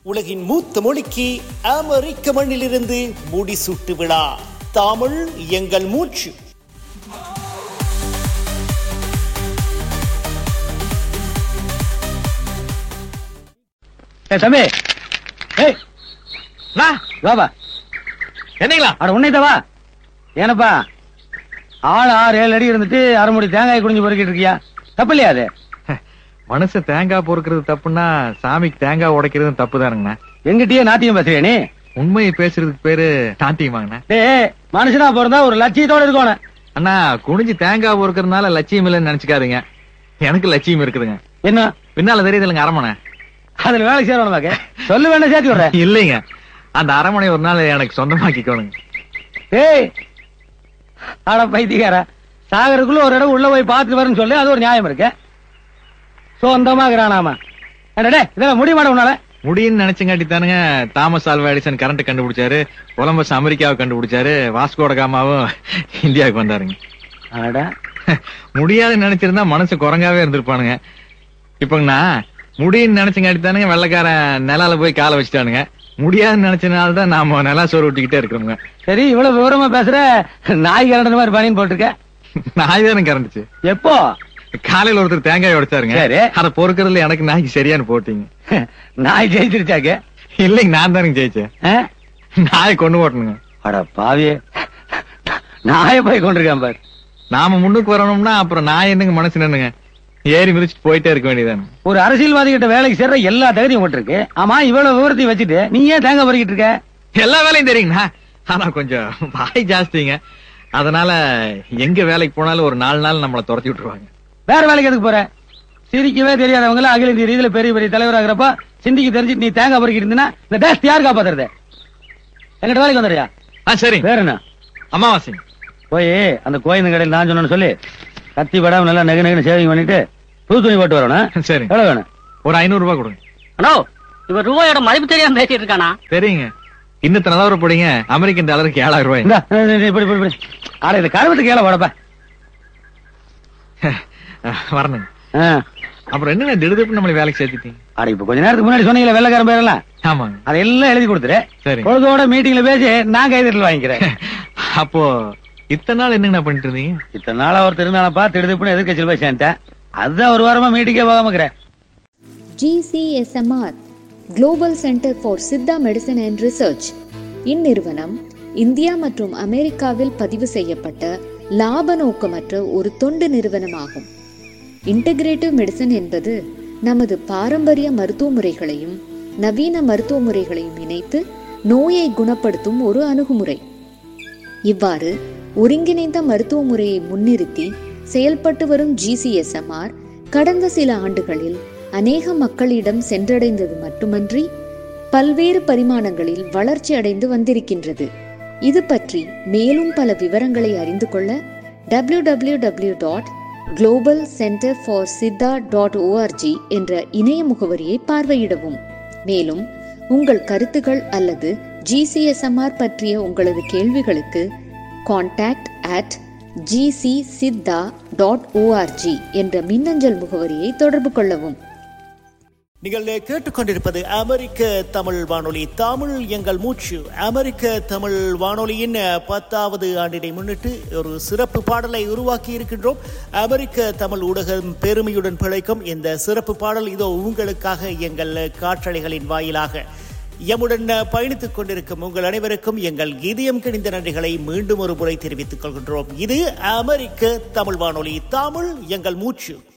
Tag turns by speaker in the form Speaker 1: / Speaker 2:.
Speaker 1: உலகின் மூத்த மொழிக்கு அமெரிக்க மண்ணிலிருந்து முடிசூட்டு விழா தமிழ் எங்கள் மூச்சு
Speaker 2: ஏய் தம்பி ஏய்
Speaker 3: வா
Speaker 2: வா வா
Speaker 3: என்னங்களா
Speaker 2: அட உன்னைத்தவா ஏனப்பா ஆள் ஆறு ஏழு அடி இருந்துட்டு அரை முடி தேங்காய் குடிஞ்சு பொறுக்கிட்டு இருக்கியா தப்பு இல்லையா அது
Speaker 3: மனுஷன் தேங்காய் பொறுக்கிறது தப்புன்னா சாமிக்கு தேங்காய் உடைக்கிறது தப்பு தானுங்கண்ணா
Speaker 2: எங்கிட்டயே நாட்டியம் பேசுறியா நீ
Speaker 3: உண்மையை பேசுறதுக்கு பேரு நாட்டியமாங்கண்ணா
Speaker 2: டேய் மனுஷனா பிறந்தா ஒரு லட்சியத்தோட இருக்கணும்
Speaker 3: அண்ணா குனிஞ்சு தேங்காய் பொறுக்கிறதுனால லட்சியம் இல்லைன்னு நினைச்சுக்காதீங்க எனக்கு லட்சியம் இருக்குதுங்க
Speaker 2: என்ன
Speaker 3: பின்னால தெரியுதுலங்க அரமனை
Speaker 2: அதுல வேலை செய்யறவனமாக்க சொல்லு வேண்டாம் சேர்த்து விடுறேன்
Speaker 3: இல்லைங்க அந்த அரமனை ஒரு நாள் எனக்கு சொந்தமாக்கிக்கோணுங்க
Speaker 2: ஏய் அட பைத்தியக்கார சாகருக்குள்ள ஒரு இடம் உள்ள போய் பார்த்துட்டு வரேன்னு சொல்லி அது ஒரு நியாயம் இருக்கு சொந்தமாகறானாமா என்னடே இதெல்லாம் முடிய மாட்டேன் உன்னால
Speaker 3: முடியும்னு நினைச்சங்காட்டி தானுங்க தாமஸ் ஆல்வா எடிசன் கரண்ட் கண்டுபிடிச்சாரு கொலம்பஸ் அமெரிக்காவை கண்டுபிடிச்சாரு வாஸ்கோட காமாவும் இந்தியாவுக்கு வந்தாருங்க
Speaker 2: அட
Speaker 3: முடியாதுன்னு நினைச்சிருந்தா மனசு குரங்காவே இருந்திருப்பானுங்க இப்பங்கண்ணா முடியும்னு நினைச்சங்காட்டி தானுங்க வெள்ளக்காரன் நிலால போய் காலை வச்சுட்டானுங்க முடியாதுன்னு நினைச்சனால தான் நாம நிலா சோறு விட்டுக்கிட்டே இருக்கிறோங்க
Speaker 2: சரி இவ்வளவு விவரமா பேசுற நாய் கரண்ட மாதிரி பனின்னு போட்டிருக்க
Speaker 3: நாய் தானே கறந்துச்சு
Speaker 2: எப்போ
Speaker 3: காலையில ஒருத்தர் தேங்காய் உடைச்சாருங்க
Speaker 2: சரி.
Speaker 3: அத பொறுக்கிறதுல எனக்கு நாய்க்கு சரியானு போட்டீங்க
Speaker 2: நாய் ஜெயிச்சிருச்சாக்க
Speaker 3: இல்லைங்க நான் தானுங்க ஜெயிச்சேன்
Speaker 2: ஆ?
Speaker 3: நாயை கொண்டு ஓட்டணுங்க
Speaker 2: அட பாவியே நாய போய் கொண்டிருக்கான் பாரு
Speaker 3: நாம முன்னுக்கு வரணும்னா அப்புறம் நான் என்னங்க மனசு நின்னுங்க ஏறி மிதிச்சுட்டு போயிட்டே இருக்க வேண்டியதானே
Speaker 2: ஒரு அரசியல்வாதி கிட்ட வேலைக்கு சேர்ற எல்லா தகுதியும் போட்டிருக்கு ஆமா இவ்வளவு விவரத்தையும் வச்சுட்டு நீ ஏன் தேங்காய் பறிக்கிட்டு இருக்க
Speaker 3: எல்லா வேலையும் தெரியுங்கண்ணா ஆனா கொஞ்சம் வாய் ஜாஸ்திங்க அதனால எங்க வேலைக்கு போனாலும் ஒரு நாலு நாள் நம்மள துரத்தி விட்டுருவாங்க
Speaker 2: வேற வேலைக்கு எதுக்கு போற சிரிக்கவே தெரியாதவங்கள அகில இந்திய ரீதியில பெரிய பெரிய தலைவராகிறப்ப சிந்திக்கு தெரிஞ்சுட்டு நீ தேங்காய் பறிக்கிட்டு இருந்தீன்னா இந்த தேசத்தை யார் காப்பாத்துறது எங்கிட்ட வேலைக்கு வந்துடுறியா
Speaker 3: ஆ சரி
Speaker 2: வேற என்ன
Speaker 3: அமாவாசை
Speaker 2: போய் அந்த கோயில் கடையில் நான் சொன்னேன்னு சொல்லி கத்தி படாம நல்லா நெகு நெகுன்னு சேவிங் பண்ணிட்டு புது துணி போட்டு வரணும்
Speaker 3: சரி
Speaker 2: எவ்வளவு வேணும்
Speaker 3: ஒரு ஐநூறு ரூபாய் கொடுங்க
Speaker 4: அண்ணோ இவர் ரூபாயோட மதிப்பு தெரியாம பேசிட்டு இருக்கானா
Speaker 3: சரிங்க இன்னத்த நிலவரம் போடுங்க அமெரிக்கன் டாலருக்கு ஏழாயிரம் ரூபாய்
Speaker 2: இந்தா, இப்படி இப்படி இப்படி இப்படி. ஆட இந்த கருவத்துக்கு ஏழை போடப்பா
Speaker 3: வரணுங்க
Speaker 2: ஆ.
Speaker 3: அப்புறம் என்னங்க திடுதிப்பு நம்மளை வேலைக்கு சேர்த்துட்டீங்க
Speaker 2: ஆட இப்ப கொஞ்ச நேரத்துக்கு முன்னாடி சொன்னீங்களே வெள்ளக்காரன் பேரெல்லாம்
Speaker 3: ஆமாங்க
Speaker 2: அதெல்லாம் எழுதி கொடுத்துரு
Speaker 3: சரி
Speaker 2: பொழுதோட மீட்டிங்ல பேசி நான் கைதட்டல் வாங்கிக்கிறேன்
Speaker 3: அப்போ இத்தனை நாள் என்னங்கண்ணா பண்ணிட்டு இருந்தீங்க
Speaker 2: இத்தனை நாளா ஒருத்தர் இருந்தானப்பா திடுதிப்புன்னு எதிர்க்கட்சியில் போய் சேர்ந்தேன் அதுதான் ஒரு வாரமா மீட்டிங்கே போகாம இருக்கிறேன்
Speaker 5: GCSMR global centre for Siddha medicine and research இந்நிறுவனம் இந்தியா மற்றும் அமெரிக்காவில் பதிவு செய்யப்பட்ட லாப நோக்கமற்ற ஒரு தொண்டு நிறுவனமாகும் இன்டகிரேட்டிவ் மெடிசன் என்பது நமது பாரம்பரிய மருத்துவ முறைகளையும் நவீன மருத்துவ முறைகளையும் இணைத்து நோயை குணப்படுத்தும் ஒரு அணுகுமுறை இவ்வாறு ஒருங்கிணைந்த மருத்துவ முறையை முன்னிறுத்தி செயல்பட்டு வரும் ஜிசிஎஸ்எம்ஆர் கடந்த சில ஆண்டுகளில் அநேக மக்களிடம் சென்றடைந்தது மட்டுமன்றி பல்வேறு பரிமாணங்களில் வளர்ச்சி அடைந்து வந்திருக்கின்றது இது பற்றி மேலும் பல விவரங்களை அறிந்து கொள்ள W W W dot global centre for Siddha dot O R G என்ற இணைய முகவரியை பார்வையிடவும் மேலும் உங்கள் கருத்துகள் அல்லது ஜிசிஎஸ்எம்ஆர் பற்றிய உங்களது கேள்விகளுக்கு contact at G C Siddha dot O R G என்ற மின்னஞ்சல் முகவரியை தொடர்பு கொள்ளவும்
Speaker 1: நீங்கள் கேட்டுக்கொண்டிருப்பது அமெரிக்க தமிழ் வானொலி தமிழ் எங்கள் மூச்சு அமெரிக்க தமிழ் வானொலியின் பத்தாவது ஆண்டினை முன்னிட்டு ஒரு சிறப்பு பாடலை உருவாக்கி இருக்கின்றோம் அமெரிக்க தமிழ் ஊடகம் பெருமையுடன் பிழைக்கும் இந்த சிறப்பு பாடல் இதோ உங்களுக்காக எங்கள் காற்றலைகளின் வாயிலாக எம்முடன் பயணித்துக் கொண்டிருக்கும் உங்கள் அனைவருக்கும் எங்கள் இதயம் கிணிந்த நன்றிகளை மீண்டும் ஒரு முறை தெரிவித்துக் கொள்கின்றோம் இது அமெரிக்க தமிழ் வானொலி தமிழ் எங்கள் மூச்சு